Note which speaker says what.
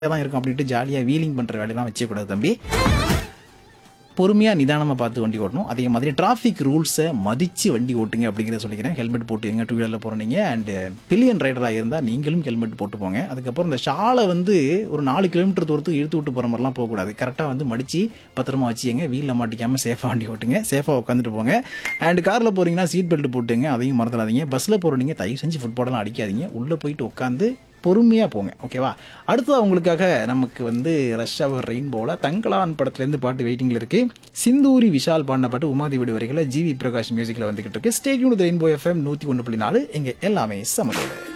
Speaker 1: தான் இருக்கும் அப்படின்ட்டு ஜாலியாக வீலிங் பண்ணுற வேலையெல்லாம் வச்சக்கூடாது தம்பி பொறுமையாக நிதானமாக பார்த்து வண்டி ஓட்டணும் அதே மாதிரி டிராஃபிக் ரூல்ஸை மதித்து வண்டி ஓட்டுங்க அப்படிங்கிறத சொல்லிக்கிறேன் ஹெல்மெட் போட்டுங்க டூ வீலரில் போகிறீங்க அண்டு பில்லியன் ரைடராக இருந்தால் நீங்களும் ஹெல்மெட் போட்டு போங்க அதுக்கப்புறம் இந்த ஷாலை வந்து ஒரு நாலு கிலோமீட்டர் தூரத்துக்கு இழுத்து விட்டு போகிற மாதிரிலாம் போகக்கூடாது கரெக்டாக வந்து மடித்து பத்திரமா வச்சுங்க வீலில் மாட்டிக்காமல் சேஃபாக வண்டி ஓட்டுங்க சேஃபாக உட்காந்துட்டு போங்க அண்ட் காரில் போகிறீங்கன்னா சீட் பெல்ட் போட்டுங்க அதையும் மறந்துடாதீங்க பஸ்ஸில் போகிறீங்க தயவு செஞ்சு ஃபுட்பாலெல்லாம் அடிக்காதீங்க உள்ளே போயிட்டு உட்காந்து பொறுமையாக போங்க ஓகேவா அடுத்தது உங்களுக்காக நமக்கு வந்து ரஷ் அவர் ரெயின்போல தங்கலான் படத்துலேருந்து பாட்டு வெயிட்டிங்கில் இருக்கு சிந்தூரி விஷால் பாடின பாட்டு உமாதேவி வரிகளை ஜிவி பிரகாஷ் மியூசிக்கில் வந்துகிட்டு இருக்கு ஸ்டேடியூன் ரெயின்போ எஃப்எம் நூற்றி ஒன்று புள்ளி நாலு இங்கே எல்லாமே சமதோடு